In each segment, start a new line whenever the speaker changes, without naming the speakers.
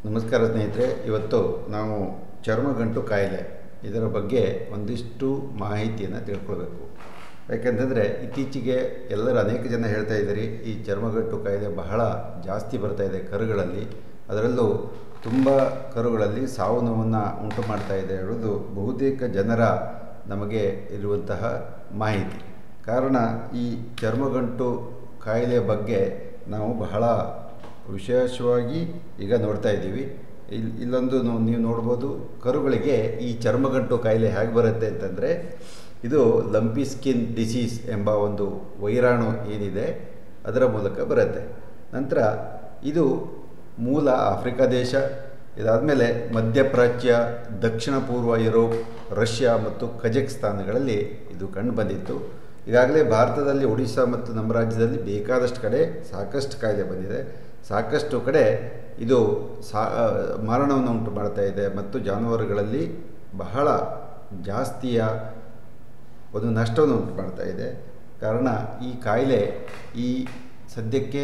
ನಮಸ್ಕಾರ ಸ್ನೇಹಿತರೆ ಇವತ್ತು ನಾವು ಚರ್ಮಗಂಟು ಕಾಯಿಲೆ ಇದರ ಬಗ್ಗೆ ಒಂದಿಷ್ಟು ಮಾಹಿತಿಯನ್ನು ತಿಳ್ಕೊಳ್ಬೇಕು ಯಾಕೆಂತಂದರೆ ಇತ್ತೀಚೆಗೆ ಎಲ್ಲರೂ ಅನೇಕ ಜನ ಹೇಳ್ತಾ ಇದ್ದೀರಿ ಈ ಚರ್ಮಗಂಟು ಕಾಯಿಲೆ ಬಹಳ ಜಾಸ್ತಿ ಬರ್ತಾ ಇದೆ ಕರುಗಳಲ್ಲಿ ಅದರಲ್ಲೂ ತುಂಬ ಕರುಗಳಲ್ಲಿ ಸಾವು ನೋವನ್ನು ಉಂಟು ಮಾಡ್ತಾ ಇದೆ ಹೇಳೋದು ಬಹುತೇಕ ಜನರ ನಮಗೆ ಇರುವಂತಹ ಮಾಹಿತಿ ಕಾರಣ ಈ ಚರ್ಮಗಂಟು ಕಾಯಿಲೆ ಬಗ್ಗೆ ನಾವು ಬಹಳ ವಿಶೇಷವಾಗಿ ಈಗ ನೋಡ್ತಾ ಇದ್ದೀವಿ ಇಲ್ಲಿ ಇಲ್ಲೊಂದು ನೋ- ನೀವು ನೋಡ್ಬೋದು ಕರುಗಳಿಗೆ ಈ ಚರ್ಮಗಂಟು ಕಾಯಿಲೆ ಹೇಗೆ ಬರುತ್ತೆ ಅಂತಂದರೆ ಇದು ಲಂಪಿ ಸ್ಕಿನ್ ಡಿಸೀಸ್ ಎಂಬ ಒಂದು ವೈರಾಣು ಏನಿದೆ ಅದರ ಮೂಲಕ ಬರುತ್ತೆ ನಂತರ ಇದು ಮೂಲ ಆಫ್ರಿಕಾ ದೇಶ ಇದಾದಮೇಲೆ ಮಧ್ಯಪ್ರಾಚ್ಯ ದಕ್ಷಿಣ ಪೂರ್ವ ಯುರೋಪ್ ರಷ್ಯಾ ಮತ್ತು ಕಜಕಿಸ್ತಾನಗಳಲ್ಲಿ ಇದು ಕಂಡು ಬಂದಿತ್ತು ಈಗಾಗಲೇ ಭಾರತದಲ್ಲಿ ಒಡಿಶಾ ಮತ್ತು ನಮ್ಮ ರಾಜ್ಯದಲ್ಲಿ ಬೇಕಾದಷ್ಟು ಕಡೆ ಸಾಕಷ್ಟು ಕಾಯಿಲೆ ಬಂದಿದೆ ಸಾಕಷ್ಟು ಕಡೆ ಇದು ಸಾ ಮರಣವನ್ನು ಉಂಟು ಮಾಡ್ತಾ ಇದೆ ಮತ್ತು ಜಾನುವಾರುಗಳಲ್ಲಿ ಬಹಳ ಜಾಸ್ತಿಯ ಒಂದು ನಷ್ಟವನ್ನು ಉಂಟು ಮಾಡ್ತಾ ಇದೆ ಕಾರಣ ಈ ಕಾಯಿಲೆ ಈ ಸದ್ಯಕ್ಕೆ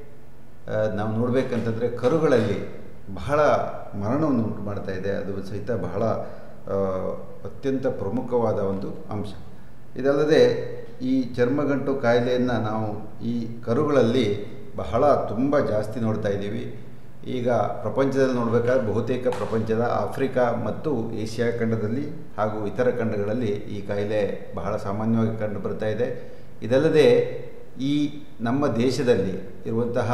ಆ, ನಾವು ನೋಡಬೇಕಂತಂದರೆ ಕರುಗಳಲ್ಲಿ ಬಹಳ ಮರಣವನ್ನು ಉಂಟು ಮಾಡ್ತಾ ಇದೆ ಅದು ಸಹಿತ ಬಹಳ ಆ, ಅತ್ಯಂತ ಪ್ರಮುಖವಾದ ಒಂದು ಅಂಶ ಇದಲ್ಲದೆ ಈ ಚರ್ಮಗಂಟು ಕಾಯಿಲೆಯನ್ನು ನಾವು ಈ ಕರುಗಳಲ್ಲಿ ಬಹಳ ತುಂಬ ಜಾಸ್ತಿ ನೋಡ್ತಾ ಇದ್ದೀವಿ ಈಗ ಪ್ರಪಂಚದಲ್ಲಿ ನೋಡಬೇಕಾದ್ರೆ ಬಹುತೇಕ ಪ್ರಪಂಚದ ಆಫ್ರಿಕಾ ಮತ್ತು ಏಷ್ಯಾ ಖಂಡದಲ್ಲಿ ಹಾಗೂ ಇತರ ಖಂಡಗಳಲ್ಲಿ ಈ ಕಾಯಿಲೆ ಬಹಳ ಸಾಮಾನ್ಯವಾಗಿ ಕಂಡು ಬರ್ತಾ ಇದೆ ಇದಲ್ಲದೆ ಈ ನಮ್ಮ ದೇಶದಲ್ಲಿ ಇರುವಂತಹ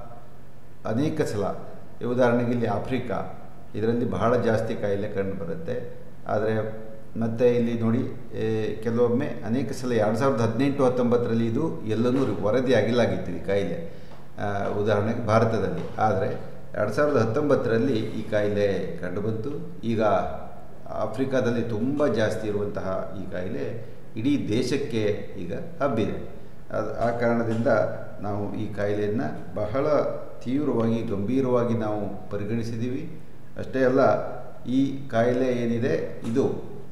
ಅನೇಕ ಸಲ ಈ ಉದಾಹರಣೆಗೆ ಇಲ್ಲಿ ಆಫ್ರಿಕಾ ಇದರಲ್ಲಿ ಬಹಳ ಜಾಸ್ತಿ ಕಾಯಿಲೆ ಕಂಡು ಬರುತ್ತೆ ಆದರೆ ಮತ್ತು ಇಲ್ಲಿ ನೋಡಿ ಏ, ಕೆಲವೊಮ್ಮೆ ಅನೇಕ ಸಲ ಎರಡು ಸಾವಿರದ ಹದಿನೆಂಟು ಹತ್ತೊಂಬತ್ತರಲ್ಲಿ ಇದು ಎಲ್ಲನೂ ವರದಿ ಆಗಿಲ್ಲಾಗಿತ್ತು ಈ ಕಾಯಿಲೆ ಆ, ಉದಾಹರಣೆಗೆ ಭಾರತದಲ್ಲಿ ಆದರೆ ಎರಡು ಸಾವಿರದ ಹತ್ತೊಂಬತ್ತರಲ್ಲಿ ಈ ಕಾಯಿಲೆ ಕಂಡುಬಂತು ಈಗ ಆಫ್ರಿಕಾದಲ್ಲಿ ತುಂಬ ಜಾಸ್ತಿ ಇರುವಂತಹ ಈ ಕಾಯಿಲೆ ಇಡೀ ದೇಶಕ್ಕೆ ಈಗ ಹಬ್ಬಿದೆ ಅದು ಆ ಕಾರಣದಿಂದ ನಾವು ಈ ಕಾಯಿಲೆಯನ್ನು ಬಹಳ ತೀವ್ರವಾಗಿ ಗಂಭೀರವಾಗಿ ನಾವು ಪರಿಗಣಿಸಿದ್ದೀವಿ ಅಷ್ಟೇ ಅಲ್ಲ ಈ ಕಾಯಿಲೆ ಏನಿದೆ ಇದು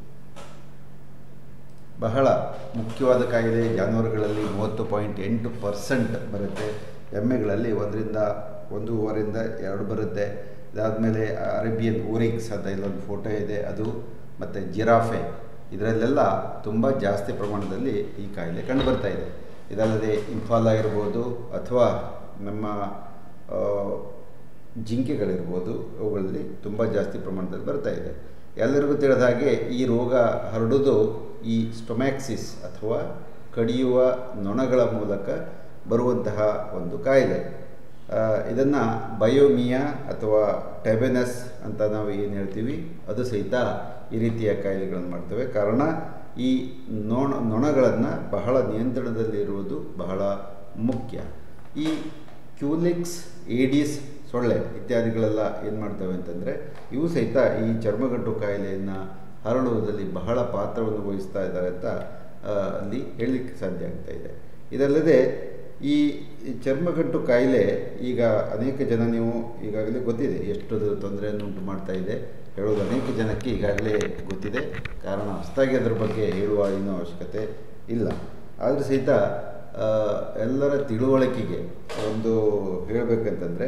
ಬಹಳ ಮುಖ್ಯವಾದ ಕಾಯಿಲೆ ಜಾನುವಾರುಗಳಲ್ಲಿ ಮೂವತ್ತು ಪಾಯಿಂಟ್ ಎಂಟು ಪರ್ಸೆಂಟ್ ಬರುತ್ತೆ ಎಮ್ಮೆಗಳಲ್ಲಿ ಒಂದರಿಂದ ಒಂದೂವರೆಯಿಂದ ಎರಡು ಬರುತ್ತೆ ಇದಾದಮೇಲೆ ಅರೇಬಿಯನ್ ಓರಿಕ್ಸ್ ಅಂತ ಇಲ್ಲೊಂದು ಫೋಟೋ ಇದೆ ಅದು ಮತ್ತು ಜಿರಾಫೆ ಇದರಲ್ಲೆಲ್ಲ ತುಂಬ ಜಾಸ್ತಿ ಪ್ರಮಾಣದಲ್ಲಿ ಈ ಕಾಯಿಲೆ ಕಂಡುಬರ್ತಾ ಇದೆ ಇದಲ್ಲದೆ ಇಂಫಾಲ ಇರ್ಬೋದು ಅಥವಾ ನಮ್ಮ ಆ, ಜಿಂಕೆಗಳಿರ್ಬೋದು ಅವುಗಳಲ್ಲಿ ತುಂಬ ಜಾಸ್ತಿ ಪ್ರಮಾಣದಲ್ಲಿ ಬರ್ತಾ ಇದೆ ಎಲ್ಲರಿಗೂ ತಿಳಿದ ಹಾಗೆ ಈ ರೋಗ ಹರಡುವುದು ಈ ಸ್ಟೊಮ್ಯಾಕ್ಸಿಸ್ ಅಥವಾ ಕಡಿಯುವ ನೊಣಗಳ ಮೂಲಕ ಬರುವಂತಹ ಒಂದು ಕಾಯಿಲೆ ಇದನ್ನು ಬಯೋಮಿಯಾ ಅಥವಾ ಟೆಬೆನಸ್ ಅಂತ ನಾವು ಏನು ಹೇಳ್ತೀವಿ ಅದು ಸಹಿತ ಈ ರೀತಿಯ ಕಾಯಿಲೆಗಳನ್ನು ಮಾಡ್ತವೆ ಕಾರಣ ಈ ನೊಣ ನೊಣಗಳನ್ನು ಬಹಳ ನಿಯಂತ್ರಣದಲ್ಲಿರುವುದು ಬಹಳ ಮುಖ್ಯ ಈ ಕ್ಯೂಲಿಕ್ಸ್ ಏಡಿಸ್ ಸೊಳ್ಳೆ ಇತ್ಯಾದಿಗಳೆಲ್ಲ ಏನು ಮಾಡ್ತವೆ ಅಂತಂದರೆ ಇವು ಸಹಿತ ಈ ಚರ್ಮಗಂಟು ಕಾಯಿಲೆಯನ್ನು ಹರಡುವುದರಲ್ಲಿ ಬಹಳ ಪಾತ್ರವನ್ನು ವಹಿಸ್ತಾ ಇದ್ದಾರೆ ಅಂತ ಆ, ಅಲ್ಲಿ ಹೇಳಲಿಕ್ಕೆ ಸಾಧ್ಯ ಆಗ್ತಾ ಇದೆ ಇದಲ್ಲದೆ ಈ ಈ ಚರ್ಮಗಂಟು ಕಾಯಿಲೆ ಈಗ ಅನೇಕ ಜನ ನೀವು ಈಗಾಗಲೇ ಗೊತ್ತಿದೆ ಎಷ್ಟು ಅದು ತೊಂದರೆಯನ್ನು ಉಂಟು ಮಾಡ್ತಾ ಇದೆ ಹೇಳೋದು ಅನೇಕ ಜನಕ್ಕೆ ಈಗಾಗಲೇ ಗೊತ್ತಿದೆ ಕಾರಣ ಹೊಸದಾಗಿ ಅದರ ಬಗ್ಗೆ ಹೇಳುವ ಏನೂ ಅವಶ್ಯಕತೆ ಇಲ್ಲ ಆದರೂ ಸಹಿತ ಆ, ಎಲ್ಲರ ತಿಳುವಳಿಕೆಗೆ ಒಂದು ಹೇಳಬೇಕಂತಂದರೆ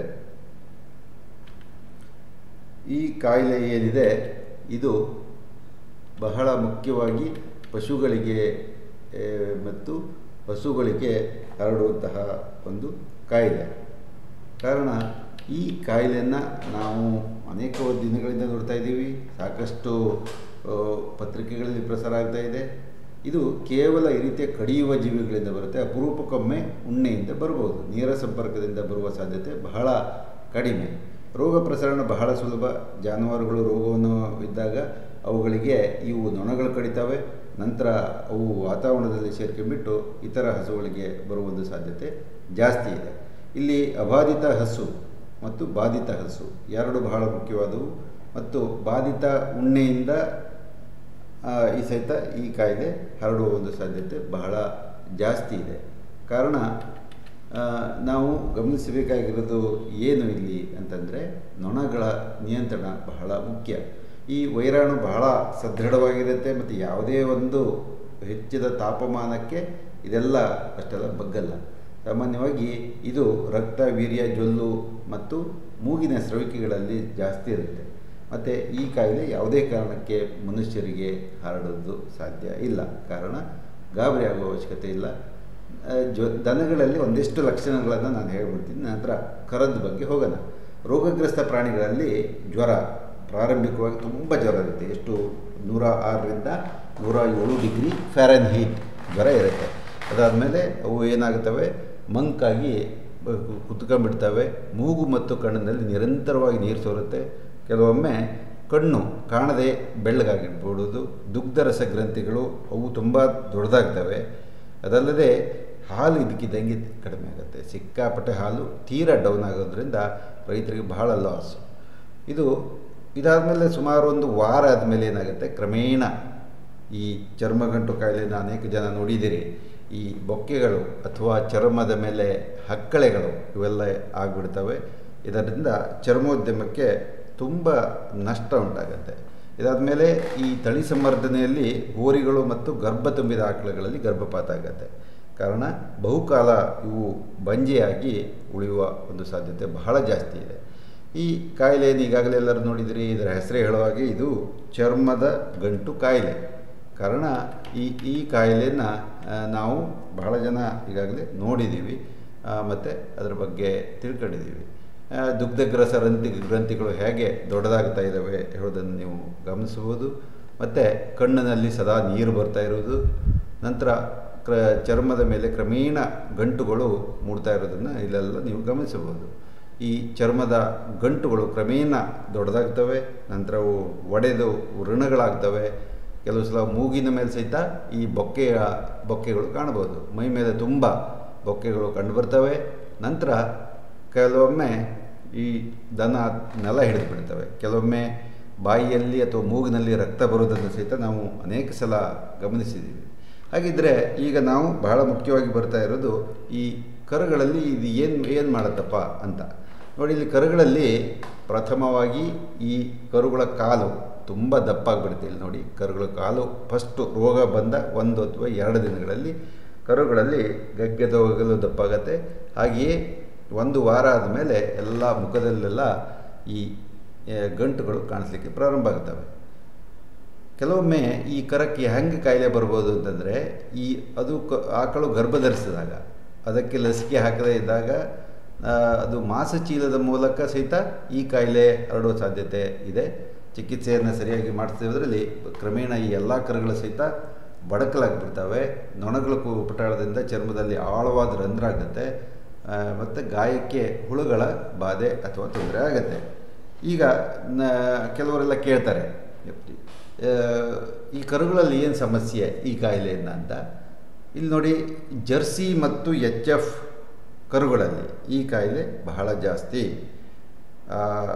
ಈ ಕಾಯಿಲೆ ಏನಿದೆ ಇದು ಬಹಳ ಮುಖ್ಯವಾಗಿ ಪಶುಗಳಿಗೆ ಆ, ಮತ್ತು ಹಸುಗಳಿಗೆ ಹರಡುವಂತಹ ಒಂದು ಕಾಯಿಲೆ ಕಾರಣ ಈ ಕಾಯಿಲೆಯನ್ನು ನಾವು ಅನೇಕ ದಿನಗಳಿಂದ ನೋಡ್ತಾ ಇದ್ದೀವಿ ಸಾಕಷ್ಟು ಆ, ಪತ್ರಿಕೆಗಳಲ್ಲಿ ಪ್ರಸಾರ ಆಗ್ತಾ ಇದೆ ಇದು ಕೇವಲ ಈ ರೀತಿಯ ಕಡಿಯುವ ಜೀವಿಗಳಿಂದ ಬರುತ್ತೆ ಅಪರೂಪಕ್ಕೊಮ್ಮೆ ಉಣ್ಣೆಯಿಂದ ಬರ್ಬೋದು ನೇರ ಸಂಪರ್ಕದಿಂದ ಬರುವ ಸಾಧ್ಯತೆ ಬಹಳ ಕಡಿಮೆ ರೋಗ ಪ್ರಸರಣ ಬಹಳ ಸುಲಭ ಜಾನುವಾರುಗಳು ರೋಗವನ್ನು ಇದ್ದಾಗ ಅವುಗಳಿಗೆ ಇವು ನೊಣಗಳು ಕಡಿತವೆ ನಂತರ ಅವು ವಾತಾವರಣದಲ್ಲಿ ಸೇರ್ಕೊಂಡ್ಬಿಟ್ಟು ಇತರ ಹಸುಗಳಿಗೆ ಬರುವ ಒಂದು ಸಾಧ್ಯತೆ ಜಾಸ್ತಿ ಇದೆ ಇಲ್ಲಿ ಅಬಾಧಿತ ಹಸು ಮತ್ತು ಬಾಧಿತ ಹಸು ಎರಡು ಬಹಳ ಮುಖ್ಯವಾದವು ಮತ್ತು ಬಾಧಿತ ಉಣ್ಣೆಯಿಂದ ಆ, ಈ ಸಹಿತ ಈ ಕಾಯಿಲೆ ಹರಡುವ ಒಂದು ಸಾಧ್ಯತೆ ಬಹಳ ಜಾಸ್ತಿ ಇದೆ ಕಾರಣ ಆ, ನಾವು ಗಮನಿಸಬೇಕಾಗಿರೋದು ಏನು ಇಲ್ಲಿ ಅಂತಂದರೆ ನೊಣಗಳ ನಿಯಂತ್ರಣ ಬಹಳ ಮುಖ್ಯ ಈ ವೈರಾಣು ಬಹಳ ಸದೃಢವಾಗಿರುತ್ತೆ ಮತ್ತು ಯಾವುದೇ ಒಂದು ಹೆಚ್ಚಿದ ತಾಪಮಾನಕ್ಕೆ ಇದೆಲ್ಲ ಅಷ್ಟೆಲ್ಲ ಬಗ್ಗಲ್ಲ ಸಾಮಾನ್ಯವಾಗಿ ಇದು ರಕ್ತ ವೀರ್ಯ ಜೊಲ್ಲು ಮತ್ತು ಮೂಗಿನ ಸ್ರವಿಕೆಗಳಲ್ಲಿ ಜಾಸ್ತಿ ಇರುತ್ತೆ ಮತ್ತು ಈ ಕಾಯಿಲೆ ಯಾವುದೇ ಕಾರಣಕ್ಕೆ ಮನುಷ್ಯರಿಗೆ ಹರಡೋದು ಸಾಧ್ಯ ಇಲ್ಲ ಕಾರಣ ಗಾಬರಿ ಆಗುವ ಅವಶ್ಯಕತೆ ಇಲ್ಲ ಆ, ಜೊ ದನಗಳಲ್ಲಿ ಒಂದಿಷ್ಟು ಲಕ್ಷಣಗಳನ್ನು ನಾನು ಹೇಳ್ಬಿಡ್ತೀನಿ ನಂತರ ಕರದ ಬಗ್ಗೆ ಹೋಗೋಣ ರೋಗಗ್ರಸ್ತ ಪ್ರಾಣಿಗಳಲ್ಲಿ ಜ್ವರ ಪ್ರಾರಂಭಿಕವಾಗಿ ತುಂಬ ಜ್ವರ ಇರುತ್ತೆ ಎಷ್ಟು ನೂರ ಆರರಿಂದ ನೂರ ಏಳು ಡಿಗ್ರಿ ಫ್ಯಾರನ್ ಹೀಟ್ ಜ್ವರ ಇರುತ್ತೆ ಅದಾದಮೇಲೆ ಅವು ಏನಾಗುತ್ತವೆ ಮಂಕಾಗಿ ಬ- ಕು- ಕುತ್ಕೊಂಡ್ಬಿಡ್ತವೆ ಮೂಗು ಮತ್ತು ಕಣ್ಣಿನಲ್ಲಿ ನಿರಂತರವಾಗಿ ನೀರು ಸೋರುತ್ತೆ ಕೆಲವೊಮ್ಮೆ ಕಣ್ಣು ಕಾಣದೆ ಬೆಳ್ಳಗಾಗಿಬಿಡುವುದು ದುಗ್ಧರಸ ಗ್ರಂಥಿಗಳು ಅವು ತುಂಬ ದೊಡ್ಡದಾಗ್ತವೆ ಅದಲ್ಲದೆ ಹಾಲು ಇದಕ್ಕಿದ್ದಂಗೆ ಕಡಿಮೆ ಆಗುತ್ತೆ ಸಿಕ್ಕಾಪಟ್ಟೆ ಹಾಲು ತೀರಾ ಡೌನ್ ಆಗೋದ್ರಿಂದ ರೈತರಿಗೆ ಬಹಳ ಲಾಸ್ ಇದು ಇದಾದಮೇಲೆ ಸುಮಾರು ಒಂದು ವಾರ ಆದಮೇಲೆ ಏನಾಗುತ್ತೆ ಕ್ರಮೇಣ ಈ ಚರ್ಮಗಂಟು ಕಾಯಿಲೆನ ಅನೇಕ ಜನ ನೋಡಿದ್ದೀರಿ ಈ ಬೊಕ್ಕೆಗಳು ಅಥವಾ ಚರ್ಮದ ಮೇಲೆ ಹಕ್ಕಳೆಗಳು ಇವೆಲ್ಲ ಆಗಿಬಿಡ್ತವೆ ಇದರಿಂದ ಚರ್ಮೋದ್ಯಮಕ್ಕೆ ತುಂಬ ನಷ್ಟ ಉಂಟಾಗುತ್ತೆ ಇದಾದಮೇಲೆ ಈ ತಳಿ ಸಂವರ್ಧನೆಯಲ್ಲಿ ಹೋರಿಗಳು ಮತ್ತು ಗರ್ಭ ತುಂಬಿದ ಆಕಳುಗಳಲ್ಲಿ ಗರ್ಭಪಾತ ಆಗುತ್ತೆ ಕಾರಣ ಬಹುಕಾಲ ಇವು ಬಂಜೆಯಾಗಿ ಉಳಿಯುವ ಒಂದು ಸಾಧ್ಯತೆ ಬಹಳ ಜಾಸ್ತಿ ಇದೆ ಈ ಕಾಯಿಲೆಯನ್ನು ಈಗಾಗಲೇ ಎಲ್ಲರೂ ನೋಡಿದಿರಿ ಇದರ ಹೆಸರೇ ಹೇಳುವಾಗೆ ಇದು ಚರ್ಮದ ಗಂಟು ಕಾಯಿಲೆ ಕಾರಣ ಈ ಈ ಕಾಯಿಲೆಯನ್ನು ನಾವು ಬಹಳ ಜನ ಈಗಾಗಲೇ ನೋಡಿದ್ದೀವಿ ಮತ್ತು ಅದರ ಬಗ್ಗೆ ತಿಳ್ಕೊಂಡಿದ್ದೀವಿ ಆ, ದುಗ್ಧಗ್ರಸ ಗ್ರಂಥಿ ಗ್ರಂಥಿಗಳು ಹೇಗೆ ದೊಡ್ಡದಾಗ್ತಾ ಇದ್ದಾವೆ ಹೇಳೋದನ್ನು ನೀವು ಗಮನಿಸಬಹುದು ಮತ್ತು ಕಣ್ಣಿನಲ್ಲಿ ಸದಾ ನೀರು ಬರ್ತಾ ಇರುವುದು ನಂತರ ಕ್ರ ಚರ್ಮದ ಮೇಲೆ ಕ್ರಮೇಣ ಗಂಟುಗಳು ಮೂಡ್ತಾ ಇರೋದನ್ನು ಇಲ್ಲೆಲ್ಲ ನೀವು ಗಮನಿಸಬಹುದು ಈ ಚರ್ಮದ ಗಂಟುಗಳು ಕ್ರಮೇಣ ದೊಡ್ಡದಾಗ್ತವೆ ನಂತರ ಅವು ಒಡೆದು ಋಣಗಳಾಗ್ತವೆ ಕೆಲವು ಸಲ ಮೂಗಿನ ಮೇಲೆ ಸಹಿತ ಈ ಬೊಕ್ಕೆಯ ಬೊಕ್ಕೆಗಳು ಕಾಣಬಹುದು ಮೈ ಮೇಲೆ ತುಂಬ ಬೊಕ್ಕೆಗಳು ಕಂಡುಬರ್ತವೆ ನಂತರ ಕೆಲವೊಮ್ಮೆ ಈ ದನ ನೆಲ ಹಿಡಿದು ಬಿಡ್ತವೆ ಕೆಲವೊಮ್ಮೆ ಬಾಯಿಯಲ್ಲಿ ಅಥವಾ ಮೂಗಿನಲ್ಲಿ ರಕ್ತ ಬರುವುದನ್ನು ಸಹಿತ ನಾವು ಅನೇಕ ಸಲ ಗಮನಿಸಿದ್ದೀವಿ ಹಾಗಿದ್ದರೆ ಈಗ ನಾವು ಬಹಳ ಮುಖ್ಯವಾಗಿ ಬರ್ತಾ ಇರೋದು ಈ ಕರುಗಳಲ್ಲಿ ಇದು ಏನು ಏನು ಮಾಡುತ್ತಪ್ಪ ಅಂತ ನೋಡಿ ಇಲ್ಲಿ ಕರುಗಳಲ್ಲಿ ಪ್ರಥಮವಾಗಿ ಈ ಕರುಗಳ ಕಾಲು ತುಂಬ ದಪ್ಪಾಗ್ಬಿಡುತ್ತೆ ಇಲ್ಲಿ ನೋಡಿ ಕರುಗಳ ಕಾಲು ಫಸ್ಟು ರೋಗ ಬಂದ ಒಂದು ಅಥವಾ ಎರಡು ದಿನಗಳಲ್ಲಿ ಕರುಗಳಲ್ಲಿ ಗಗ್ಗೆದ ಹೋಗಲು ದಪ್ಪಾಗತ್ತೆ ಹಾಗೆಯೇ ಒಂದು ವಾರ ಆದಮೇಲೆ ಎಲ್ಲ ಮುಖದಲ್ಲೆಲ್ಲ ಈ ಆ, ಗಂಟುಗಳು ಕಾಣಿಸ್ಲಿಕ್ಕೆ ಪ್ರಾರಂಭ ಆಗ್ತವೆ ಕೆಲವೊಮ್ಮೆ ಈ ಕರಕ್ಕೆ ಹೆಂಗೆ ಕಾಯಿಲೆ ಬರ್ಬೋದು ಅಂತಂದರೆ ಈ ಅದು ಕ ಆಕಳು ಗರ್ಭ ಧರಿಸಿದಾಗ ಅದಕ್ಕೆ ಲಸಿಕೆ ಹಾಕದೇ ಇದ್ದಾಗ ಆ, ಅದು ಮಾಸಚೀಲದ ಮೂಲಕ ಸಹಿತ ಈ ಕಾಯಿಲೆ ಹರಡುವ ಸಾಧ್ಯತೆ ಇದೆ ಚಿಕಿತ್ಸೆಯನ್ನು ಸರಿಯಾಗಿ ಮಾಡಿಸಿದ್ರಲ್ಲಿ ಕ್ರಮೇಣ ಈ ಎಲ್ಲ ಕರುಗಳು ಸಹಿತ ಬಡಕಲಾಗ್ಬಿಡ್ತವೆ ನೊಣಗಳ ಪಟಾಳದಿಂದ ಚರ್ಮದಲ್ಲಿ ಆಳವಾದ ರಂಧ್ರ ಆಗುತ್ತೆ ಮತ್ತು ಗಾಯಕ್ಕೆ ಹುಳುಗಳ ಬಾಧೆ ಅಥವಾ ತೊಂದರೆ ಆಗುತ್ತೆ ಈಗ ನ ಕೆಲವರೆಲ್ಲ ಕೇಳ್ತಾರೆ ಆ, ಈ ಕರುಗಳಲ್ಲಿ ಏನು ಸಮಸ್ಯೆ ಈ ಕಾಯಿಲೆಯಿಂದ ಅಂತ ಇಲ್ಲಿ ನೋಡಿ ಜರ್ಸಿ ಮತ್ತು ಎಚ್ ಎಫ್ ಕರುಗಳಲ್ಲಿ ಈ ಕಾಯಿಲೆ ಬಹಳ ಜಾಸ್ತಿ ಆ,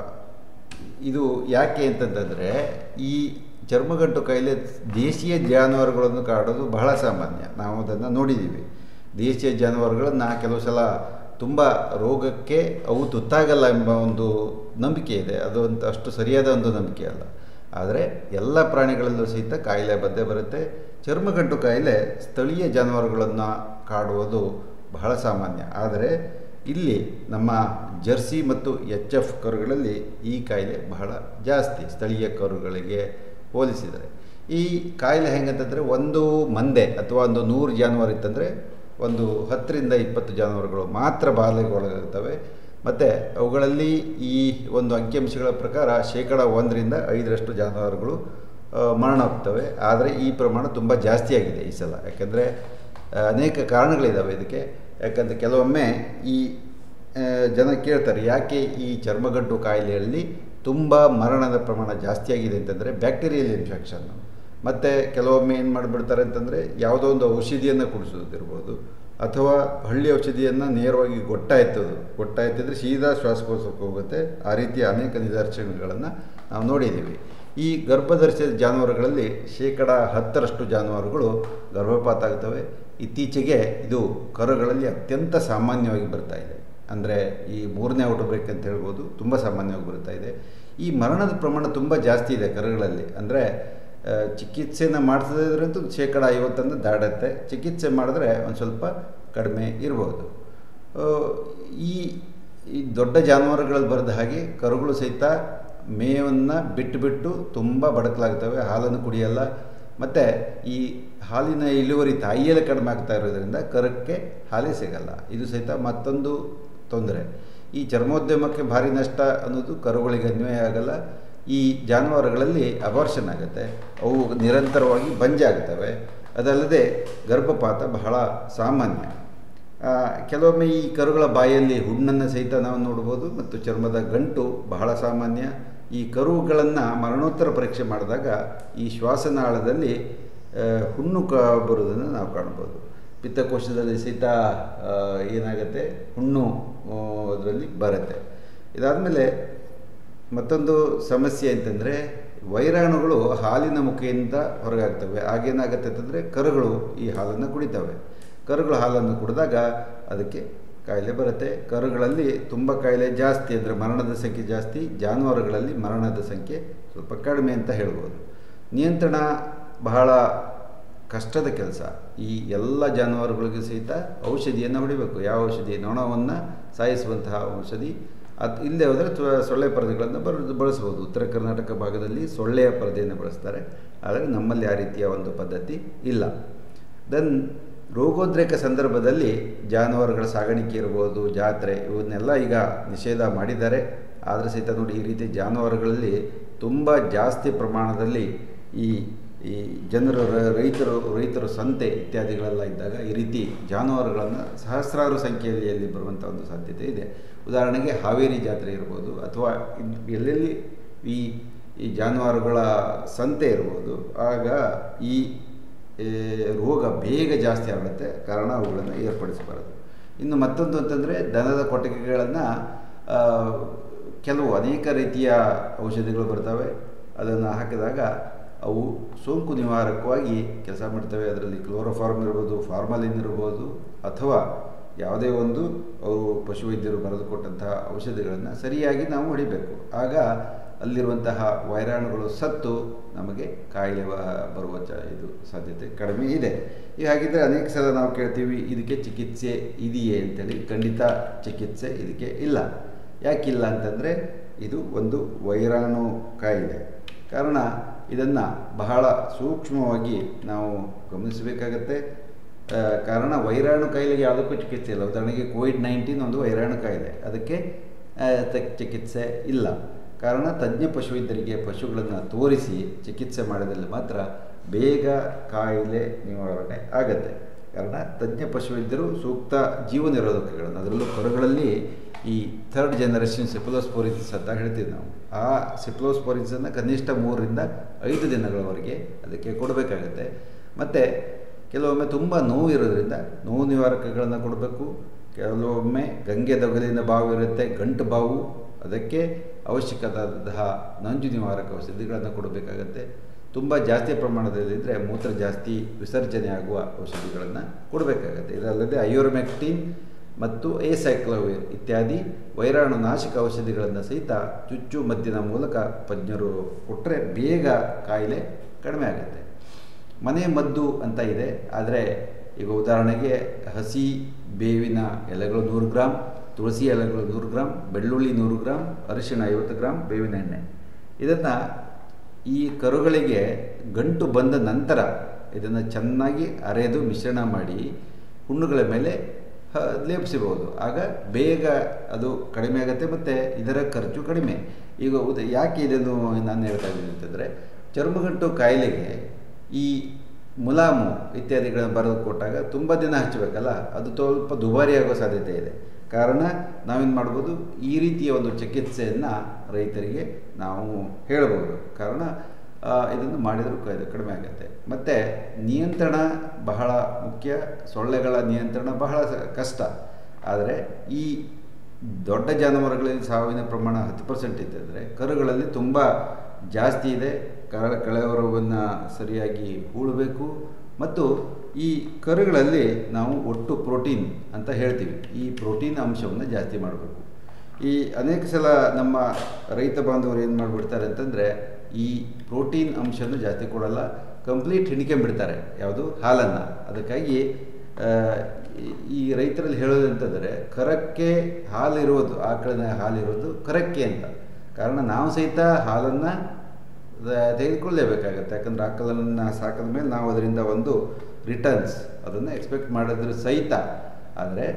ಇದು ಯಾಕೆ ಅಂತಂತಂದರೆ ಈ ಚರ್ಮಗಂಟು ಕಾಯಿಲೆ ದೇಶೀಯ ಜಾನುವಾರುಗಳನ್ನು ಕಾಡೋದು ಬಹಳ ಸಾಮಾನ್ಯ ನಾವು ಅದನ್ನು ನೋಡಿದ್ದೀವಿ ದೇಶೀಯ ಜಾನುವಾರುಗಳನ್ನು ಕೆಲವು ಸಲ ತುಂಬ ರೋಗಕ್ಕೆ ಅವು ತುತ್ತಾಗಲ್ಲ ಎಂಬ ಒಂದು ನಂಬಿಕೆ ಇದೆ ಅದು ಅಂತ ಅಷ್ಟು ಸರಿಯಾದ ಒಂದು ನಂಬಿಕೆ ಅಲ್ಲ ಆದರೆ ಎಲ್ಲ ಪ್ರಾಣಿಗಳಲ್ಲೂ ಸಹಿತ ಕಾಯಿಲೆ ಬಂದೇ ಬರುತ್ತೆ ಚರ್ಮಗಂಟು ಕಾಯಿಲೆ ಸ್ಥಳೀಯ ಜಾನುವಾರುಗಳನ್ನು ಕಾಡುವುದು ಬಹಳ ಸಾಮಾನ್ಯ ಆದರೆ ಇಲ್ಲಿ ನಮ್ಮ ಜರ್ಸಿ ಮತ್ತು ಎಚ್ ಎಫ್ ಕರುಗಳಲ್ಲಿ ಈ ಕಾಯಿಲೆ ಬಹಳ ಜಾಸ್ತಿ ಸ್ಥಳೀಯ ಕರುಗಳಿಗೆ ಹೋಲಿಸಿದರೆ ಈ ಕಾಯಿಲೆ ಹೆಂಗಂತಂದರೆ ಒಂದು ಮಂದೆ ಅಥವಾ ಒಂದು ನೂರು ಜಾನುವಾರು ಇತ್ತಂದರೆ ಒಂದು ಹತ್ತರಿಂದ ಇಪ್ಪತ್ತು ಜಾನುವಾರುಗಳು ಮಾತ್ರ ಬಾಧೆಗೆ ಒಳಗಾಗ್ತವೆ ಮತ್ತು ಅವುಗಳಲ್ಲಿ ಈ ಒಂದು ಅಂಕಿಅಂಶಗಳ ಪ್ರಕಾರ ಶೇಕಡ ಒಂದರಿಂದ ಐದರಷ್ಟು ಜಾನುವಾರುಗಳು ಆ, ಮರಣ ಹೋಗ್ತವೆ ಆದರೆ ಈ ಪ್ರಮಾಣ ತುಂಬ ಜಾಸ್ತಿ ಆಗಿದೆ ಈ ಸಲ ಯಾಕೆಂದರೆ ಅನೇಕ ಕಾರಣಗಳಿದ್ದಾವೆ ಇದಕ್ಕೆ ಯಾಕಂದರೆ ಕೆಲವೊಮ್ಮೆ ಈ ಆ, ಜನ ಕೇಳ್ತಾರೆ ಯಾಕೆ ಈ ಚರ್ಮಗಂಟು ಕಾಯಿಲೆಯಲ್ಲಿ ತುಂಬ ಮರಣದ ಪ್ರಮಾಣ ಜಾಸ್ತಿ ಆಗಿದೆ ಅಂತಂದರೆ ಬ್ಯಾಕ್ಟೀರಿಯಲ್ ಇನ್ಫೆಕ್ಷನ್ನು ಮತ್ತು ಕೆಲವೊಮ್ಮೆ ಏನು ಮಾಡಿಬಿಡ್ತಾರೆ ಅಂತಂದರೆ ಯಾವುದೋ ಒಂದು ಔಷಧಿಯನ್ನು ಕುಡಿಸೋದಿರ್ಬೋದು ಅಥವಾ ಹಳ್ಳಿ ಔಷಧಿಯನ್ನು ನೇರವಾಗಿ ಗೊಟ್ಟ ಎತ್ತೋದು ಗೊಟ್ಟ ಎತ್ತಿದ್ರೆ ಸೀದಾ ಶ್ವಾಸಕೋಶಕ್ಕೆ ಹೋಗುತ್ತೆ ಆ ರೀತಿಯ ಅನೇಕ ನಿದರ್ಶನಗಳನ್ನು ನಾವು ನೋಡಿದ್ದೀವಿ ಈ ಗರ್ಭಧರಿಸಿದ ಜಾನುವಾರುಗಳಲ್ಲಿ ಶೇಕಡ ಹತ್ತರಷ್ಟು ಜಾನುವಾರುಗಳು ಗರ್ಭಪಾತ ಆಗ್ತವೆ ಇತ್ತೀಚೆಗೆ ಇದು ಕರುಗಳಲ್ಲಿ ಅತ್ಯಂತ ಸಾಮಾನ್ಯವಾಗಿ ಬರ್ತಾ ಇದೆ ಅಂದರೆ ಈ ಮೂರನೇ ಔಟ್ ಬ್ರೇಕ್ ಅಂತ ಹೇಳ್ಬೋದು ತುಂಬ ಸಾಮಾನ್ಯವಾಗಿ ಬರ್ತಾ ಇದೆ ಈ ಮರಣದ ಪ್ರಮಾಣ ತುಂಬ ಜಾಸ್ತಿ ಇದೆ ಕರುಗಳಲ್ಲಿ ಅಂದರೆ ಆ, ಚಿಕಿತ್ಸೆನ ಮಾಡಿಸಿದ್ರಂತೂ ಶೇಕಡ ಐವತ್ತನ್ನು ದಾಡುತ್ತೆ ಚಿಕಿತ್ಸೆ ಮಾಡಿದ್ರೆ ಒಂದು ಸ್ವಲ್ಪ ಕಡಿಮೆ ಇರ್ಬೋದು ಆ, ಈ ಈ ದೊಡ್ಡ ಜಾನುವಾರುಗಳಲ್ಲಿ ಬರೆದ ಹಾಗೆ ಕರುಗಳು ಸಹಿತ ಮೇವನ್ನು ಬಿಟ್ಟು ಬಿಟ್ಟು ತುಂಬ ಬಡಕಲಾಗ್ತವೆ ಹಾಲನ್ನು ಕುಡಿಯಲ್ಲ ಮತ್ತು ಈ ಹಾಲಿನ ಇಳುವರಿ ತಾಯಿಯಲ್ಲೇ ಕಡಿಮೆ ಆಗ್ತಾ ಇರೋದ್ರಿಂದ ಕರಕ್ಕೆ ಹಾಲೇ ಸಿಗಲ್ಲ ಇದು ಸಹಿತ ಮತ್ತೊಂದು ತೊಂದರೆ ಈ ಚರ್ಮೋದ್ಯಮಕ್ಕೆ ಭಾರಿ ನಷ್ಟ ಅನ್ನೋದು ಕರುಗಳಿಗೆ ಅನ್ವಯ ಆಗಲ್ಲ ಈ ಜಾನುವಾರುಗಳಲ್ಲಿ ಅಬಾರ್ಷನ್ ಆಗುತ್ತೆ ಅವು ನಿರಂತರವಾಗಿ ಬಂಜಾಗ್ತವೆ ಅದಲ್ಲದೆ ಗರ್ಭಪಾತ ಬಹಳ ಸಾಮಾನ್ಯ ಆ, ಕೆಲವೊಮ್ಮೆ ಈ ಕರುಗಳ ಬಾಯಲ್ಲಿ ಹುಣ್ಣನ್ನು ಸಹಿತ ನಾವು ನೋಡ್ಬೋದು ಮತ್ತು ಚರ್ಮದ ಗಂಟು ಬಹಳ ಸಾಮಾನ್ಯ ಈ ಕರುಗಳನ್ನು ಮರಣೋತ್ತರ ಪರೀಕ್ಷೆ ಮಾಡಿದಾಗ ಈ ಶ್ವಾಸನಾಳದಲ್ಲಿ ಆ, ಹುಣ್ಣು ಕ ಬರೋದನ್ನು ನಾವು ಕಾಣ್ಬೋದು ಪಿತ್ತಕೋಶದಲ್ಲಿ ಸಹಿತ ಆ, ಏನಾಗುತ್ತೆ ಹುಣ್ಣು ಅದರಲ್ಲಿ ಬರುತ್ತೆ ಇದಾದಮೇಲೆ ಮತ್ತೊಂದು ಸಮಸ್ಯೆ ಅಂತಂದರೆ ವೈರಾಣುಗಳು ಹಾಲಿನ ಮುಖೆಯಿಂದ ಹೊರಗಾಗ್ತವೆ ಆಗೇನಾಗುತ್ತೆ ಅಂತಂದರೆ ಕರುಗಳು ಈ ಹಾಲನ್ನು ಕುಡಿತವೆ ಕರುಗಳು ಹಾಲನ್ನು ಕುಡಿದಾಗ ಅದಕ್ಕೆ ಕಾಯಿಲೆ ಬರುತ್ತೆ ಕರುಗಳಲ್ಲಿ ತುಂಬ ಕಾಯಿಲೆ ಜಾಸ್ತಿ ಅಂದರೆ ಮರಣದ ಸಂಖ್ಯೆ ಜಾಸ್ತಿ ಜಾನುವಾರುಗಳಲ್ಲಿ ಮರಣದ ಸಂಖ್ಯೆ ಸ್ವಲ್ಪ ಕಡಿಮೆ ಅಂತ ಹೇಳ್ಬೋದು ನಿಯಂತ್ರಣ ಬಹಳ ಕಷ್ಟದ ಕೆಲಸ ಈ ಎಲ್ಲ ಜಾನುವಾರುಗಳಿಗೂ ಸಹಿತ ಔಷಧಿಯನ್ನು ಹೊಡಿಬೇಕು ಯಾವ ಔಷಧಿ ನೊಣವನ್ನು ಸಾಯಿಸುವಂತಹ ಔಷಧಿ ಅದು ಇಲ್ಲದೆ ಹೋದರೆ ತ್ವ- ಸೊಳ್ಳೆ ಪರದೆಗಳನ್ನು ಬರ ಬಳಸ್ಬೋದು ಉತ್ತರ ಕರ್ನಾಟಕ ಭಾಗದಲ್ಲಿ ಸೊಳ್ಳೆಯ ಪರದೆಯನ್ನು ಬಳಸ್ತಾರೆ ಆದರೆ ನಮ್ಮಲ್ಲಿ ಆ ರೀತಿಯ ಒಂದು ಪದ್ಧತಿ ಇಲ್ಲ ದೆನ್ ರೋಗೋದ್ರೇಕ ಸಂದರ್ಭದಲ್ಲಿ ಜಾನುವಾರುಗಳ ಸಾಗಾಣಿಕೆ ಇರ್ಬೋದು ಜಾತ್ರೆ ಇವನ್ನೆಲ್ಲ ಈಗ ನಿಷೇಧ ಮಾಡಿದ್ದಾರೆ ಆದರೆ ಸಹಿತ ನೋಡಿ ಈ ರೀತಿ ಜಾನುವಾರುಗಳಲ್ಲಿ ತುಂಬ ಜಾಸ್ತಿ ಪ್ರಮಾಣದಲ್ಲಿ ಈ ಈ ಜನರು ರ- ರೈತರು ರೈತರು ಸಂತೆ ಇತ್ಯಾದಿಗಳೆಲ್ಲ ಇದ್ದಾಗ ಈ ರೀತಿ ಜಾನುವಾರುಗಳನ್ನು ಸಹಸ್ರಾರು ಸಂಖ್ಯೆಯಲ್ಲಿ ಅಲ್ಲಿ ಬರುವಂಥ ಒಂದು ಸಾಧ್ಯತೆ ಇದೆ ಉದಾಹರಣೆಗೆ ಹಾವೇರಿ ಜಾತ್ರೆ ಇರ್ಬೋದು ಅಥವಾ ಇದ್- ಎಲ್ಲೆಲ್ಲಿ ಈ ಈ ಜಾನುವಾರುಗಳ ಸಂತೆ ಇರ್ಬೋದು ಆಗ ಈ ಏ, ರೋಗ ಬೇಗ ಜಾಸ್ತಿ ಆಗುತ್ತೆ ಕಾರಣ ಅವುಗಳನ್ನು ಏರ್ಪಡಿಸಬಾರದು ಇನ್ನು ಮತ್ತೊಂದು ಅಂತಂದರೆ ದನದ ಕೊಟ್ಟಿಗೆಗಳನ್ನು ಕೆಲವು ಅನೇಕ ರೀತಿಯ ಔಷಧಿಗಳು ಬರ್ತವೆ ಅದನ್ನು ಹಾಕಿದಾಗ ಅವು ಸೋಂಕು ನಿವಾರಕವಾಗಿ ಕೆಲಸ ಮಾಡ್ತವೆ ಅದರಲ್ಲಿ ಕ್ಲೋರೋಫಾರ್ಮ್ ಇರ್ಬೋದು ಫಾರ್ಮಲಿನ್ ಇರ್ಬೋದು ಅಥವಾ ಯಾವುದೇ ಒಂದು ಅವು ಪಶುವೈದ್ಯರು ಬರೆದುಕೊಟ್ಟಂತಹ ಔಷಧಿಗಳನ್ನು ಸರಿಯಾಗಿ ನಾವು ಹೊಡಿಬೇಕು ಆಗ ಅಲ್ಲಿರುವಂತಹ ವೈರಾಣುಗಳು ಸತ್ತು ನಮಗೆ ಕಾಯಿಲೆ ಬ- ಬರುವ ಚ ಇದು ಸಾಧ್ಯತೆ ಕಡಿಮೆ ಇದೆ ಈಗ ಹಾಗಿದ್ದರೆ ಅನೇಕ ಸಲ ನಾವು ಕೇಳ್ತೀವಿ ಇದಕ್ಕೆ ಚಿಕಿತ್ಸೆ ಇದೆಯೇ ಅಂತೇಳಿ ಖಂಡಿತ ಚಿಕಿತ್ಸೆ ಇದಕ್ಕೆ ಇಲ್ಲ ಯಾಕಿಲ್ಲ ಅಂತಂದರೆ ಇದು ಒಂದು ವೈರಾಣು ಕಾಯಿಲೆ ಕಾರಣ ಇದನ್ನು ಬಹಳ ಸೂಕ್ಷ್ಮವಾಗಿ ನಾವು ಗಮನಿಸಬೇಕಾಗತ್ತೆ ಆ, ಕಾರಣ ವೈರಾಣು ಕಾಯಿಲೆಗೆ ಯಾವುದಕ್ಕೂ ಚಿಕಿತ್ಸೆ ಇಲ್ಲ ಉದಾಹರಣೆಗೆ ಕೋವಿಡ್ ನೈನ್ಟೀನ್ ಒಂದು ವೈರಾಣು ಕಾಯಿಲೆ ಅದಕ್ಕೆ ಆ, ತ- ಚಿಕಿತ್ಸೆ ಇಲ್ಲ ಕಾರಣ ತಜ್ಞ ಪಶುವೈದ್ಯರಿಗೆ ಪಶುಗಳನ್ನು ತೋರಿಸಿ ಚಿಕಿತ್ಸೆ ಮಾಡಿದಲ್ಲಿ ಮಾತ್ರ ಬೇಗ ಕಾಯಿಲೆ ನಿವಾರಣೆ ಆಗತ್ತೆ ಕಾರಣ ತಜ್ಞ ಪಶುವೈದ್ಯರು ಸೂಕ್ತ ಜೀವ ನಿರೋಧಕಗಳನ್ನು ಅದರಲ್ಲೂ ಕರುಗಳಲ್ಲಿ ಈ ಥರ್ಡ್ ಜನರೇಷನ್ ಸಿಪ್ಲೋಸ್ಪೋರಿಸಿಸ್ ಅಂತ ಹೇಳ್ತೀವಿ ನಾವು ಆ ಸಿಪ್ಲೋಸ್ಪೋರಿಸನ್ನು ಕನಿಷ್ಠ ಮೂರರಿಂದ ಐದು ದಿನಗಳವರೆಗೆ ಅದಕ್ಕೆ ಕೊಡಬೇಕಾಗತ್ತೆ ಮತ್ತು ಕೆಲವೊಮ್ಮೆ ತುಂಬ ನೋವು ಇರೋದ್ರಿಂದ ನೋವು ನಿವಾರಕಗಳನ್ನು ಕೊಡಬೇಕು ಕೆಲವೊಮ್ಮೆ ಗಂಗೆ ದಗಲಿನ ಬಾವು ಇರುತ್ತೆ ಗಂಟು ಬಾವು ಅದಕ್ಕೆ ಅವಶ್ಯಕವಾದಂತಹ ನಂಜು ನಿವಾರಕ ಔಷಧಿಗಳನ್ನು ಕೊಡಬೇಕಾಗತ್ತೆ ತುಂಬ ಜಾಸ್ತಿ ಪ್ರಮಾಣದಲ್ಲಿದ್ದರೆ ಮೂತ್ರ ಜಾಸ್ತಿ ವಿಸರ್ಜನೆ ಆಗುವ ಔಷಧಿಗಳನ್ನು ಕೊಡಬೇಕಾಗತ್ತೆ ಇದಲ್ಲದೆ ಅಯೋರ್ಮೆಕ್ಟಿನ್ ಮತ್ತು ಎಸೈಕ್ಲೋವಿರ್ ಇತ್ಯಾದಿ ವೈರಾಣು ನಾಶಕ ಔಷಧಿಗಳನ್ನು ಸಹಿತ ಚುಚ್ಚು ಮದ್ದಿನ ಮೂಲಕ ತಜ್ಞರು ಕೊಟ್ಟರೆ ಬೇಗ ಕಾಯಿಲೆ ಕಡಿಮೆ ಆಗುತ್ತೆ ಮನೆ ಮದ್ದು ಅಂತ ಇದೆ ಆದರೆ ಈಗ ಉದಾಹರಣೆಗೆ ಹಸಿ ಬೇವಿನ ಎಲೆಗಳು ನೂರು ಗ್ರಾಮ್ ತುಳಸಿ ಎಲೆಗಳು ನೂರು ಗ್ರಾಮ್ ಬೆಳ್ಳುಳ್ಳಿ ನೂರು ಗ್ರಾಮ್ ಅರಿಶಿಣ ಐವತ್ತು ಗ್ರಾಮ್ ಬೇವಿನ ಎಣ್ಣೆ ಇದನ್ನು ಈ ಕರುಗಳಿಗೆ ಗಂಟು ಬಂದ ನಂತರ ಇದನ್ನು ಚೆನ್ನಾಗಿ ಅರೆದು ಮಿಶ್ರಣ ಮಾಡಿ ಹುಣ್ಣುಗಳ ಮೇಲೆ ಹ ಲೇಪಿಸಬಹುದು ಆಗ ಬೇಗ ಅದು ಕಡಿಮೆ ಆಗುತ್ತೆ ಮತ್ತು ಇದರ ಖರ್ಚು ಕಡಿಮೆ ಈಗ ಉದ ಯಾಕೆ ಇದನ್ನು ನಾನು ಹೇಳ್ತಾ ಇದ್ದೀನಿ ಅಂತಂದರೆ ಚರ್ಮಗಂಟು ಕಾಯಿಲೆಗೆ ಈ ಮುಲಾಮು ಇತ್ಯಾದಿಗಳನ್ನು ಬರೆದು ಕೊಟ್ಟಾಗ ತುಂಬ ದಿನ ಹಚ್ಚಬೇಕಲ್ಲ ಅದು ಸ್ವಲ್ಪ ದುಬಾರಿ ಆಗೋ ಸಾಧ್ಯತೆ ಇದೆ ಕಾರಣ ನಾವೇನು ಮಾಡ್ಬೋದು ಈ ರೀತಿಯ ಒಂದು ಚಿಕಿತ್ಸೆಯನ್ನು ರೈತರಿಗೆ ನಾವು ಹೇಳ್ಬೋದು ಕಾರಣ ಆ, ಇದನ್ನು ಮಾಡಿದರೂ ಕ- ಕಡಿಮೆ ಆಗುತ್ತೆ ಮತ್ತು ನಿಯಂತ್ರಣ ಬಹಳ ಮುಖ್ಯ ಸೊಳ್ಳೆಗಳ ನಿಯಂತ್ರಣ ಬಹಳ ಸ- ಕಷ್ಟ ಆದರೆ ಈ ದೊಡ್ಡ ಜಾನುವಾರುಗಳಲ್ಲಿ ಸಾವಿನ ಪ್ರಮಾಣ ಹತ್ತು ಪರ್ಸೆಂಟ್ ಇದ್ದರೆ ಕರುಗಳಲ್ಲಿ ತುಂಬ ಜಾಸ್ತಿ ಇದೆ ಕಳ ಕಳೆವ ರೋಗವನ್ನು ಸರಿಯಾಗಿ ಹೂಳಬೇಕು ಮತ್ತು ಈ ಕರುಗಳಲ್ಲಿ ನಾವು ಒಟ್ಟು ಪ್ರೋಟೀನ್ ಅಂತ ಹೇಳ್ತೀವಿ ಈ ಪ್ರೋಟೀನ್ ಅಂಶವನ್ನು ಜಾಸ್ತಿ ಮಾಡಬೇಕು ಈ ಅನೇಕ ಸಲ ನಮ್ಮ ರೈತ ಬಾಂಧವರು ಏನು ಮಾಡಿಬಿಡ್ತಾರೆ ಅಂತಂದರೆ ಈ ಪ್ರೋಟೀನ್ ಅಂಶವನ್ನು ಜಾಸ್ತಿ ಕೊಡಲ್ಲ ಕಂಪ್ಲೀಟ್ ಹಿಡ್ಕೊಂಬಿಡ್ತಾರೆ ಯಾವುದು ಹಾಲನ್ನು ಅದಕ್ಕಾಗಿ ಆ, ಈ- ಈ ರೈತರಲ್ಲಿ ಹೇಳೋದು ಅಂತಂದರೆ ಕರಕ್ಕೆ ಹಾಲಿರೋದು ಆಕಳಿನ ಹಾಲಿರೋದು ಕರಕ್ಕೆ ಅಂತ ಕಾರಣ ನಾವು ಸಹಿತ ಹಾಲನ್ನು ತೆಗೆದುಕೊಳ್ಳಲೇಬೇಕಾಗತ್ತೆ ಯಾಕಂದರೆ ಆಕಳನ್ನು ಸಾಕಿದ ಮೇಲೆ ನಾವು ಅದರಿಂದ ಒಂದು ರಿಟರ್ನ್ಸ್ ಅದನ್ನು ಎಕ್ಸ್ಪೆಕ್ಟ್ ಮಾಡಿದ್ರೆ ಸಹಿತ ಆದರೆ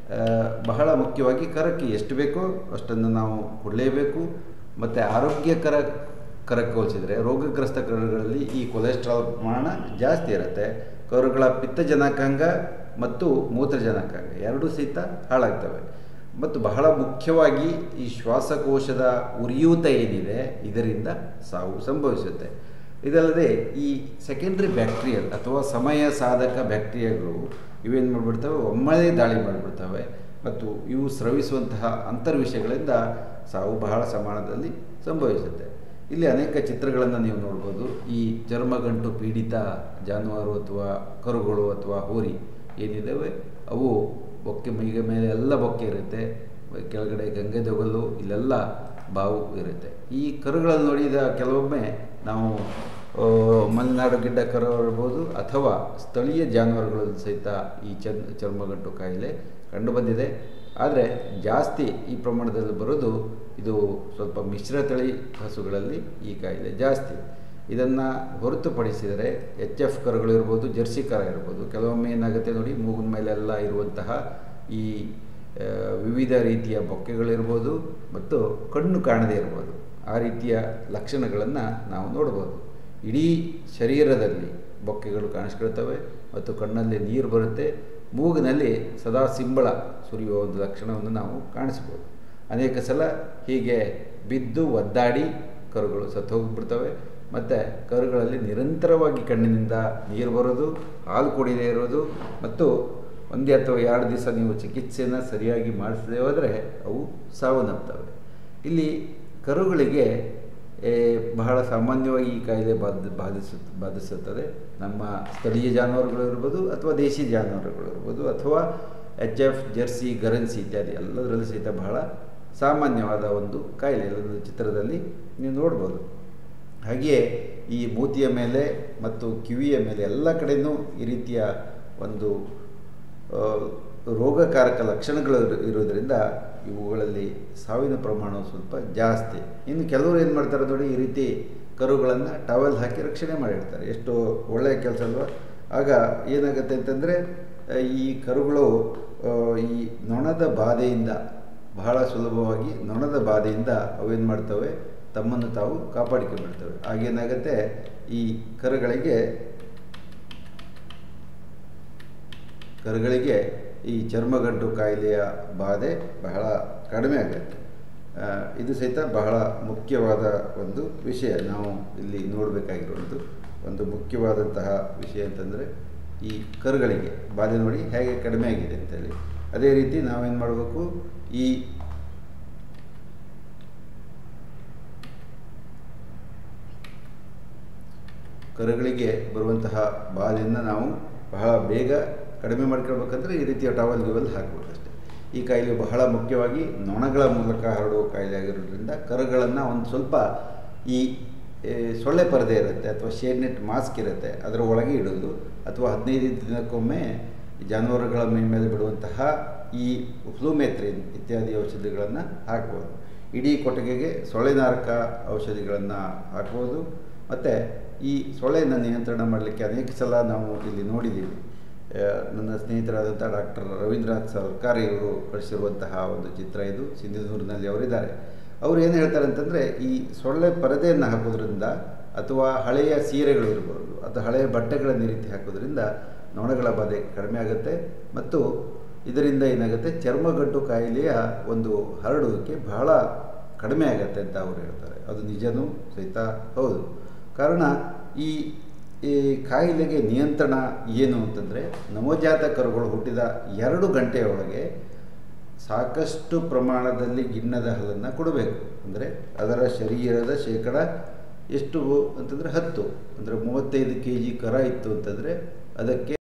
ಬಹಳ ಮುಖ್ಯವಾಗಿ ಕರಕ್ಕೆ ಎಷ್ಟು ಬೇಕೋ ಅಷ್ಟನ್ನು ನಾವು ಕೊಡಲೇಬೇಕು ಮತ್ತು ಆರೋಗ್ಯಕರ ಕರಕ್ಕೆ ಹೋಲಿಸಿದರೆ ರೋಗಗ್ರಸ್ತ ಕರುಗಳಲ್ಲಿ ಈ ಕೊಲೆಸ್ಟ್ರಾಲ್ ಪ್ರಮಾಣ ಜಾಸ್ತಿ ಇರುತ್ತೆ ಕರುಗಳ ಪಿತ್ತಜನಕಾಂಗ ಮತ್ತು ಮೂತ್ರಜನಕಾಂಗ ಎರಡೂ ಸಹಿತ ಹಾಳಾಗ್ತವೆ ಮತ್ತು ಬಹಳ ಮುಖ್ಯವಾಗಿ ಈ ಶ್ವಾಸಕೋಶದ ಉರಿಯೂತ ಏನಿದೆ ಇದರಿಂದ ಸಾವು ಸಂಭವಿಸುತ್ತೆ ಇದಲ್ಲದೆ ಈ ಸೆಕೆಂಡ್ರಿ ಬ್ಯಾಕ್ಟೀರಿಯಲ್ ಅಥವಾ ಸಮಯ ಸಾಧಕ ಬ್ಯಾಕ್ಟೀರಿಯಾಗಳು ಇವೇನು ಮಾಡಿಬಿಡ್ತವೆ ಒಮ್ಮೆಲೇ ದಾಳಿ ಮಾಡಿಬಿಡ್ತವೆ ಮತ್ತು ಇವು ಸ್ರವಿಸುವಂತಹ ಅಂತರ್ವಿಷಯಗಳಿಂದ ಸಾವು ಬಹಳ ಪ್ರಮಾಣದಲ್ಲಿ ಸಂಭವಿಸುತ್ತೆ ಇಲ್ಲಿ ಅನೇಕ ಚಿತ್ರಗಳನ್ನು ನೀವು ನೋಡ್ಬೋದು ಈ ಚರ್ಮಗಂಟು ಪೀಡಿತ ಜಾನುವಾರು ಅಥವಾ ಕರುಗಳು ಅಥವಾ ಹೋರಿ ಏನಿದ್ದಾವೆ ಅವು ಬೊಕ್ಕೆ ಮೈಗೆ ಮೇಲೆ ಎಲ್ಲ ಬೊಕ್ಕೆ ಇರುತ್ತೆ ಕೆಳಗಡೆ ಗಂಗೆ ದೊಗಲು ಇಲ್ಲೆಲ್ಲ ಬಾವು ಇರುತ್ತೆ ಈ ಕರುಗಳಲ್ಲಿ ನೋಡಿದ ಕೆಲವೊಮ್ಮೆ ನಾವು ಆ, ಮಲೆನಾಡು ಗಿಡ್ಡ ಕರು ಇರ್ಬೋದು ಅಥವಾ ಸ್ಥಳೀಯ ಜಾನುವಾರುಗಳಲ್ಲಿ ಸಹಿತ ಈ ಚರ್ಮ ಚರ್ಮಗಂಟು ಕಾಯಿಲೆ ಕಂಡುಬಂದಿದೆ ಆದರೆ ಜಾಸ್ತಿ ಈ ಪ್ರಮಾಣದಲ್ಲಿ ಬರೋದು ಇದು ಸ್ವಲ್ಪ ಮಿಶ್ರ ತಳಿ ಹಸುಗಳಲ್ಲಿ ಈ ಕಾಯಿಲೆ ಜಾಸ್ತಿ ಇದನ್ನು ಹೊರತುಪಡಿಸಿದರೆ ಎಚ್ ಎಫ್ ಕರುಗಳಿರ್ಬೋದು ಜರ್ಸಿ ಕರ ಇರ್ಬೋದು ಕೆಲವೊಮ್ಮೆ ಏನಾಗುತ್ತೆ ನೋಡಿ ಮೂಗಿನ ಮೇಲೆಲ್ಲ ಇರುವಂತಹ ಈ ಆ, ವಿವಿಧ ರೀತಿಯ ಬೊಕ್ಕೆಗಳಿರ್ಬೋದು ಮತ್ತು ಕಣ್ಣು ಕಾಣದೇ ಇರ್ಬೋದು ಆ ರೀತಿಯ ಲಕ್ಷಣಗಳನ್ನು ನಾವು ನೋಡ್ಬೋದು ಇಡೀ ಶರೀರದಲ್ಲಿ ಬೊಕ್ಕೆಗಳು ಕಾಣಿಸ್ಕೊಳ್ತವೆ ಮತ್ತು ಕಣ್ಣಲ್ಲಿ ನೀರು ಬರುತ್ತೆ ಮೂಗಿನಲ್ಲಿ ಸದಾ ಸಿಂಬಳ ಸುರಿಯುವ ಒಂದು ಲಕ್ಷಣವನ್ನು ನಾವು ಕಾಣಿಸ್ಬೋದು ಅನೇಕ ಸಲ ಹೀಗೆ ಬಿದ್ದು ಒದ್ದಾಡಿ ಕರುಗಳು ಸತ್ತು ಹೋಗಿಬಿಡ್ತವೆ ಮತ್ತು ಕರುಗಳಲ್ಲಿ ನಿರಂತರವಾಗಿ ಕಣ್ಣಿನಿಂದ ನೀರು ಬರೋದು ಹಾಲು ಕುಡಿದೇ ಇರೋದು ಮತ್ತು ಒಂದೇ ಅಥವಾ ಎರಡು ದಿವಸ ನೀವು ಚಿಕಿತ್ಸೆಯನ್ನು ಸರಿಯಾಗಿ ಮಾಡಿಸದೇ ಹೋದರೆ ಅವು ಸಾವನ್ನಪ್ತವೆ ಇಲ್ಲಿ ಕರುಗಳಿಗೆ ಏ, ಬಹಳ ಸಾಮಾನ್ಯವಾಗಿ ಈ ಕಾಯಿಲೆ ಬಾಧ ಬಾಧಿಸು ಬಾಧಿಸುತ್ತದೆ ನಮ್ಮ ಸ್ಥಳೀಯ ಜಾನುವಾರುಗಳು ಇರ್ಬೋದು ಅಥವಾ ದೇಶಿ ಜಾನುವಾರುಗಳು ಇರ್ಬೋದು ಅಥವಾ ಎಚ್ ಎಫ್ ಜರ್ಸಿ ಗರನ್ಸಿ ಇತ್ಯಾದಿ ಎಲ್ಲದರಲ್ಲೂ ಸಹಿತ ಬಹಳ ಸಾಮಾನ್ಯವಾದ ಒಂದು ಕಾಯಿಲೆ ಎಲ್ಲದರ ಚಿತ್ರದಲ್ಲಿ ನೀವು ನೋಡ್ಬೋದು ಹಾಗೆಯೇ ಈ ಮೂತಿಯ ಮೇಲೆ ಮತ್ತು ಕಿವಿಯ ಮೇಲೆ ಎಲ್ಲ ಕಡೆಯೂ ಈ ರೀತಿಯ ಒಂದು ಆ, ರೋಗಕಾರಕ ಲಕ್ಷಣಗಳು ಇರು- ಇರೋದರಿಂದ ಇವುಗಳಲ್ಲಿ ಸಾವಿನ ಪ್ರಮಾಣವು ಸ್ವಲ್ಪ ಜಾಸ್ತಿ ಇನ್ನು ಕೆಲವರು ಏನು ಮಾಡ್ತಾರೆ ನೋಡಿ ಈ ರೀತಿ ಕರುಗಳನ್ನು ಟವೆಲ್ ಹಾಕಿ ರಕ್ಷಣೆ ಮಾಡಿರ್ತಾರೆ ಎಷ್ಟು ಒಳ್ಳೆಯ ಕೆಲಸ ಅಲ್ವಾ ಆಗ ಏನಾಗುತ್ತೆ ಅಂತಂದರೆ ಈ ಕರುಗಳು ಆ, ಈ ನೊಣದ ಬಾಧೆಯಿಂದ ಬಹಳ ಸುಲಭವಾಗಿ ನೊಣದ ಬಾಧೆಯಿಂದ ಅವೇನು ಮಾಡ್ತವೆ ತಮ್ಮನ್ನು ತಾವು ಕಾಪಾಡಿಕೊಂಡ್ಬಿಡ್ತವೆ ಆಗೇನಾಗುತ್ತೆ ಈ ಕರುಗಳಿಗೆ ಕರುಗಳಿಗೆ ಈ ಚರ್ಮಗಂಟು ಕಾಯಿಲೆಯ ಬಾಧೆ ಬಹಳ ಕಡಿಮೆ ಆಗುತ್ತೆ ಆ, ಇದು ಸಹಿತ ಬಹಳ ಮುಖ್ಯವಾದ ಒಂದು ವಿಷಯ ನಾವು ಇಲ್ಲಿ ನೋಡಬೇಕಾಗಿರೋದು ಒಂದು ಮುಖ್ಯವಾದಂತಹ ವಿಷಯ ಅಂತಂದರೆ ಈ ಕರುಗಳಿಗೆ ಬಾಧೆ ನೋಡಿ ಹೇಗೆ ಕಡಿಮೆ ಆಗಿದೆ ಅಂತೇಳಿ ಅದೇ ರೀತಿ ನಾವೇನು ಮಾಡಬೇಕು ಈ ಕರುಗಳಿಗೆ ಬರುವಂತಹ ಬಾಧೆಯನ್ನು ನಾವು ಬಹಳ ಬೇಗ ಕಡಿಮೆ ಮಾಡ್ಕೊಳ್ಬೇಕಂದ್ರೆ ಈ ರೀತಿಯ ಟವಲ್ ಗಿವಲ್ ಹಾಕಬೇಕಷ್ಟೆ ಈ ಕಾಯಿಲೆ ಬಹಳ ಮುಖ್ಯವಾಗಿ ನೊಣಗಳ ಮೂಲಕ ಹರಡುವ ಕಾಯಿಲೆ ಆಗಿರೋದ್ರಿಂದ ಕರುಗಳನ್ನು ಒಂದು ಸ್ವಲ್ಪ ಈ ಏ, ಸೊಳ್ಳೆ ಪರದೆ ಇರುತ್ತೆ ಅಥವಾ ಶೇಡ್ ನೆಟ್ ಮಾಸ್ಕ್ ಇರುತ್ತೆ ಅದರ ಒಳಗೆ ಇಡೋದು ಅಥವಾ ಹದಿನೈದು ದಿನಕ್ಕೊಮ್ಮೆ ಈ ಜಾನುವಾರುಗಳ ಮೈ ಮೇಲೆ ಬಿಡುವಂತಹ ಈ ಫ್ಲೂಮೆತ್ರಿನ್ ಇತ್ಯಾದಿ ಔಷಧಿಗಳನ್ನು ಹಾಕ್ಬೋದು ಇಡೀ ಕೊಟ್ಟಿಗೆಗೆ ಸೊಳ್ಳೆನಾರಕ ಔಷಧಿಗಳನ್ನು ಹಾಕ್ಬೋದು ಮತ್ತು ಈ ಸೊಳ್ಳೆಯನ್ನು ನಿಯಂತ್ರಣ ಮಾಡಲಿಕ್ಕೆ ಅನೇಕ ಸಲ ನಾವು ಇಲ್ಲಿ ನೋಡಿದ್ದೀವಿ ಆ, ನನ್ನ ಸ್ನೇಹಿತರಾದಂಥ ಡಾಕ್ಟರ್ ರವೀಂದ್ರನಾಥ್ ಸರ್ಕಾರಿ ಇವರು ಕಳಿಸಿರುವಂತಹ ಒಂದು ಚಿತ್ರ ಇದು ಸಿಂಧುನೂರಿನಲ್ಲಿ ಅವರಿದ್ದಾರೆ ಅವರು ಏನು ಹೇಳ್ತಾರೆ ಅಂತಂದರೆ ಈ ಸೊಳ್ಳೆ ಪರದೆಯನ್ನು ಹಾಕೋದ್ರಿಂದ ಅಥವಾ ಹಳೆಯ ಸೀರೆಗಳು ಇರ್ಬೋದು ಅಥವಾ ಹಳೆಯ ಬಟ್ಟೆಗಳನ್ನು ಈ ರೀತಿ ಹಾಕೋದ್ರಿಂದ ನೊಣಗಳ ಬಾಧೆ ಕಡಿಮೆ ಆಗುತ್ತೆ ಮತ್ತು ಇದರಿಂದ ಏನಾಗುತ್ತೆ ಚರ್ಮಗಂಟು ಕಾಯಿಲೆಯ ಒಂದು ಹರಡುವಿಕೆ ಬಹಳ ಕಡಿಮೆ ಆಗುತ್ತೆ ಅಂತ ಅವರು ಹೇಳ್ತಾರೆ ಅದು ನಿಜನೂ ಸಹಿತ ಹೌದು ಕಾರಣ ಈ ಈ ಕಾಯಿಲೆಗೆ ನಿಯಂತ್ರಣ ಏನು ಅಂತಂದರೆ ನವಜಾತ ಕರುಗಳು ಹುಟ್ಟಿದ ಎರಡು ಗಂಟೆಯೊಳಗೆ ಸಾಕಷ್ಟು ಪ್ರಮಾಣದಲ್ಲಿ ಗಿಣ್ಣದ ಹಾಲನ್ನು ಕೊಡಬೇಕು ಅಂದರೆ ಅದರ ಶರೀರದ ಶೇಕಡ ಎಷ್ಟು ಅಂತಂದರೆ ಹತ್ತು ಅಂದರೆ ಮೂವತ್ತೈದು ಕೆ ಜಿ ಕರ ಇತ್ತು ಅಂತಂದರೆ ಅದಕ್ಕೆ